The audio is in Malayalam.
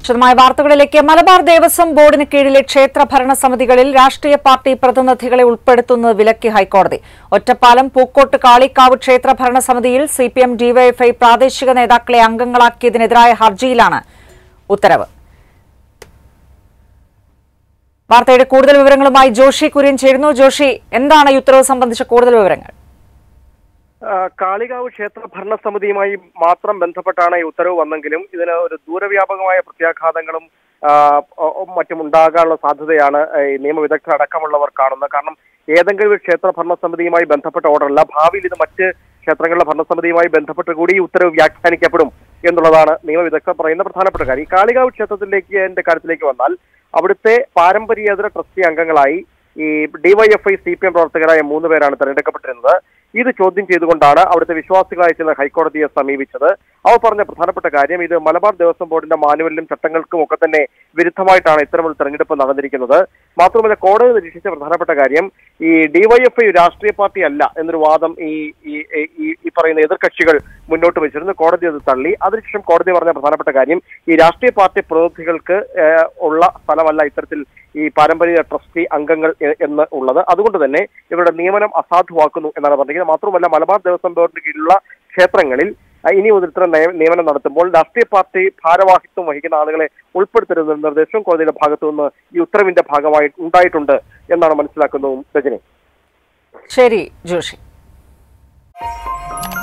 വിശദമായ വാർത്തകളിലേക്ക് മലബാർ ദേവസ്വം ബോർഡിന് കീഴിലെ ക്ഷേത്ര ഭരണസമിതികളിൽ രാഷ്ട്രീയ പാർട്ടി പ്രതിനിധികളെ ഉൾപ്പെടുത്തുന്നത് വിലക്കി ഹൈക്കോടതി ഒറ്റപ്പാലം പൂക്കോട്ട് കാളിക്കാവ് ക്ഷേത്ര ഭരണസമിതിയിൽ സി പി എം ഡിവൈഎഫ്ഐ പ്രാദേശിക നേതാക്കളെ അംഗങ്ങളാക്കിയതിനെതിരായ ഹർജിയിലാണ് ഉത്തരവ് വാർത്തയുടെ കൂടുതൽ വിവരങ്ങളുമായി ജോഷി കുര്യൻ ചേരുന്നു ജോഷി എന്താണ് ഈ ഉത്തരവ് സംബന്ധിച്ച കൂടുതൽ വിവരങ്ങൾ ആ, കാളികാവ് ക്ഷേത്ര ഭരണസമിതിയുമായി മാത്രം ബന്ധപ്പെട്ടാണ് ഈ ഉത്തരവ് വന്നെങ്കിലും ഇതിന് ഒരു ദൂരവ്യാപകമായ പ്രത്യാഘാതങ്ങളും ആ, ഒ- ഒ- മറ്റും ഉണ്ടാകാനുള്ള സാധ്യതയാണ് ഈ നിയമവിദഗ്ധർ അടക്കമുള്ളവർ കാണുന്നത് കാരണം ഏതെങ്കിലും ഒരു ക്ഷേത്ര ഭരണസമിതിയുമായി ബന്ധപ്പെട്ട ഓർഡറല്ല ഭാവിയിൽ ഇത് മറ്റ് ക്ഷേത്രങ്ങളുടെ ഭരണസമിതിയുമായി ബന്ധപ്പെട്ട് കൂടി ഈ ഉത്തരവ് വ്യാഖ്യാനിക്കപ്പെടും എന്നുള്ളതാണ് നിയമവിദഗ്ധർ പറയുന്ന പ്രധാനപ്പെട്ട കാര്യം ഈ കാളികാവ് ക്ഷേത്രത്തിലേക്ക് എന്റെ കാര്യത്തിലേക്ക് വന്നാൽ അവിടുത്തെ പാരമ്പര്യേതര ട്രസ്റ്റി അംഗങ്ങളായി ഈ ഡിവൈഎഫ്ഐ സി പി എം പ്രവർത്തകരായ മൂന്ന് പേരാണ് തെരഞ്ഞെടുക്കപ്പെട്ടിരുന്നത് ഇത് ചോദ്യം ചെയ്തുകൊണ്ടാണ് അവിടുത്തെ വിശ്വാസികളായി ചെന്ന് ഹൈക്കോടതിയെ സമീപിച്ചത് അവർ പറഞ്ഞ പ്രധാനപ്പെട്ട കാര്യം ഇത് മലബാർ ദേവസ്വം ബോർഡിന്റെ മാനുവലിലും ചട്ടങ്ങൾക്കും ഒക്കെ തന്നെ വിരുദ്ധമായിട്ടാണ് ഇത്തരമൊരു തെരഞ്ഞെടുപ്പ് നടന്നിരിക്കുന്നത് മാത്രമല്ല കോടതി നിരീക്ഷിച്ച പ്രധാനപ്പെട്ട കാര്യം ഈ ഡിവൈഎഫ്ഐ രാഷ്ട്രീയ പാർട്ടി അല്ല എന്നൊരു വാദം ഈ ഈ- ഈ- ഈ പറയുന്ന എതിർകക്ഷികൾ മുന്നോട്ട് വെച്ചിരുന്നു കോടതി അത് തള്ളി അതിനുശേഷം കോടതി പറഞ്ഞ പ്രധാനപ്പെട്ട കാര്യം ഈ രാഷ്ട്രീയ പാർട്ടി പ്രതിനിധികൾക്ക് ഏഹ്, ഉള്ള സ്ഥലമല്ല ഇത്തരത്തിൽ ഈ പാരമ്പര്യ ട്രസ്റ്റി അംഗങ്ങൾ എ- എന്ന് ഉള്ളത് അതുകൊണ്ട് തന്നെ ഇവരുടെ നിയമനം അസാധുവാക്കുന്നു എന്നാണ് പറഞ്ഞിരിക്കുന്നത് മാത്രമല്ല മലബാർ ദേവസ്വം ബോർഡിന് കീഴിലുള്ള ക്ഷേത്രങ്ങളിൽ അഹ് ഇനി മുതൽ ഇത്തരം നയ- നിയമനം നടത്തുമ്പോൾ രാഷ്ട്രീയ പാർട്ടി ഭാരവാഹിത്വം വഹിക്കുന്ന ആളുകളെ ഉൾപ്പെടുത്തരുന്ന നിർദ്ദേശവും കോടതിയുടെ ഭാഗത്തു നിന്ന് ഈ ഉത്തരവിന്റെ ഭാഗമായി ഉണ്ടായിട്ടുണ്ട് എന്നാണ് മനസ്സിലാക്കുന്നതും രജനി ശരി ജോഷി